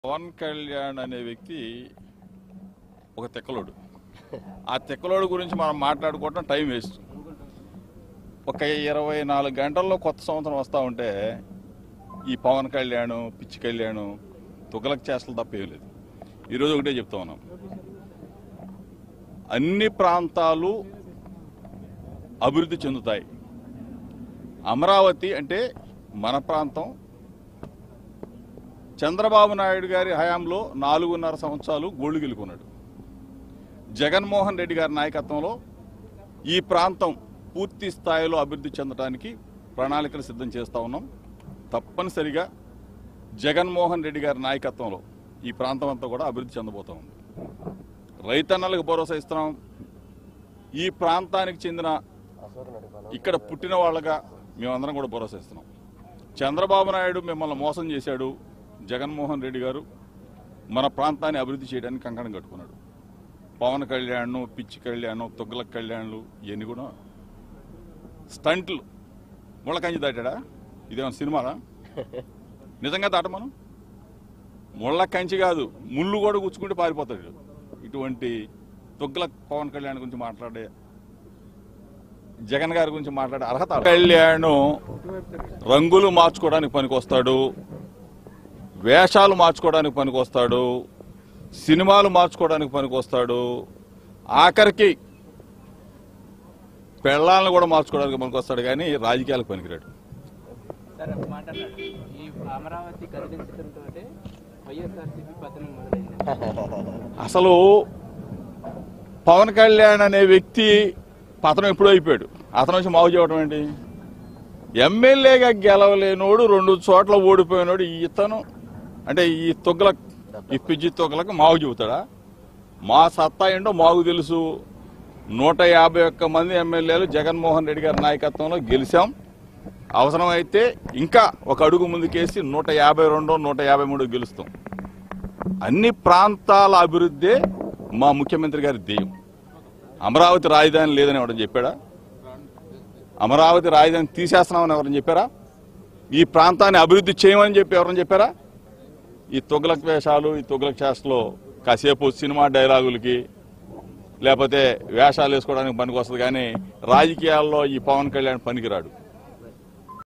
పవన్ కళ్యాణ్ అనే వ్యక్తి ఒక తెక్కలోడు ఆ తెక్కలోడు గురించి మనం మాట్లాడుకోవటం టైం వేస్ట్ ఒక ఇరవై నాలుగు గంటల్లో కొత్త సంవత్సరం వస్తూ ఉంటే ఈ పవన్ కళ్యాణ్ పిచ్చి కళ్యాణ్ తుగలక్ చేష్టలు తప్ప ఏం లేదు ఈరోజు ఒకటే చెప్తా ఉన్నాం అన్ని ప్రాంతాలు అభివృద్ధి చెందుతాయి అమరావతి అంటే మన ప్రాంతం చంద్రబాబు నాయుడు గారి హయాంలో నాలుగున్నర సంవత్సరాలు గోళ్లు గెలుకున్నాడు జగన్మోహన్ రెడ్డి గారి నాయకత్వంలో ఈ ప్రాంతం పూర్తి స్థాయిలో అభివృద్ధి చెందడానికి ప్రణాళికలు సిద్ధం చేస్తూ ఉన్నాం తప్పనిసరిగా జగన్మోహన్ రెడ్డి గారి నాయకత్వంలో ఈ ప్రాంతం అంతా కూడా అభివృద్ధి చెందబోతా ఉంది రైతన్నలకు భరోసా ఇస్తున్నాం ఈ ప్రాంతానికి చెందిన ఇక్కడ పుట్టిన వాళ్ళగా మేమందరం కూడా భరోసా ఇస్తున్నాం చంద్రబాబు నాయుడు మిమ్మల్ని మోసం చేశాడు జగన్మోహన్ రెడ్డి గారు మన ప్రాంతాన్ని అభివృద్ధి చేయడానికి కంకణం కట్టుకున్నాడు పవన్ కళ్యాణ్ పిచ్చి కళ్యాణ్ తొగ్గుల కళ్యాణ్లు ఇవన్నీ కూడా స్టంట్లు ముళ్ళకంచి దాటాడా ఇదేమన్నా సినిమానా నిజంగా దాటమను ముళ్ళ కంచి కాదు ముళ్ళు కూడా గుచ్చుకుంటే పారిపోతాడు ఇటువంటి తొగ్గుల పవన్ కళ్యాణ్ గురించి మాట్లాడే జగన్ గారి గురించి మాట్లాడే అర్హత కళ్యాణ్ రంగులు మార్చుకోవడానికి పనికొస్తాడు వేషాలు మార్చుకోవడానికి పనికొస్తాడు సినిమాలు మార్చుకోవడానికి పనికొస్తాడు ఆఖరికి పెళ్ళాలను కూడా మార్చుకోవడానికి పనికొస్తాడు కానీ రాజకీయాలకు పనికిరాడు సార్ ఒక మాట అన్నాడు ఈ అమరావతి కదిలించడంతో వైఎస్ఆర్సీపీ పతనం మొదలైంది అసలు పవన్ కళ్యాణ్ అనే వ్యక్తి పతనం ఎప్పుడూ అయిపోయాడు అతను వచ్చి మాకు చేయడం ఏంటి ఎమ్మెల్యేగా గెలవలేనోడు రెండు చోట్ల ఓడిపోయినోడు ఇతను అంటే ఈ తొగ్గల ఈ పిజ్జి తొగ్గలకు మాకు చెబుతాడా మా సత్తా ఏంటో మాకు తెలుసు నూట యాభై ఒక్క మంది ఎమ్మెల్యేలు జగన్మోహన్ రెడ్డి గారి నాయకత్వంలో గెలిచాం అవసరమైతే ఇంకా ఒక అడుగు ముందుకేసి నూట యాభై రెండు నూట యాభై మూడు గెలుస్తాం అన్ని ప్రాంతాల అభివృద్ధే మా ముఖ్యమంత్రి గారి ధ్యేయం అమరావతి రాజధాని లేదని ఎవరైనా చెప్పాడా అమరావతి రాజధాని తీసేస్తున్నామని ఎవరైనా చెప్పారా ఈ ప్రాంతాన్ని అభివృద్ధి చేయమని చెప్పి ఎవరైనా చెప్పారా ఈ తొగ్గులక్ వేషాలు ఈ తొగ్గులక్ చేష్టలు కాసేపు సినిమా డైలాగులకి లేకపోతే వేషాలు వేసుకోవడానికి పనికి వస్తుంది కానీ రాజకీయాల్లో ఈ పవన్ కళ్యాణ్ పనికిరాడు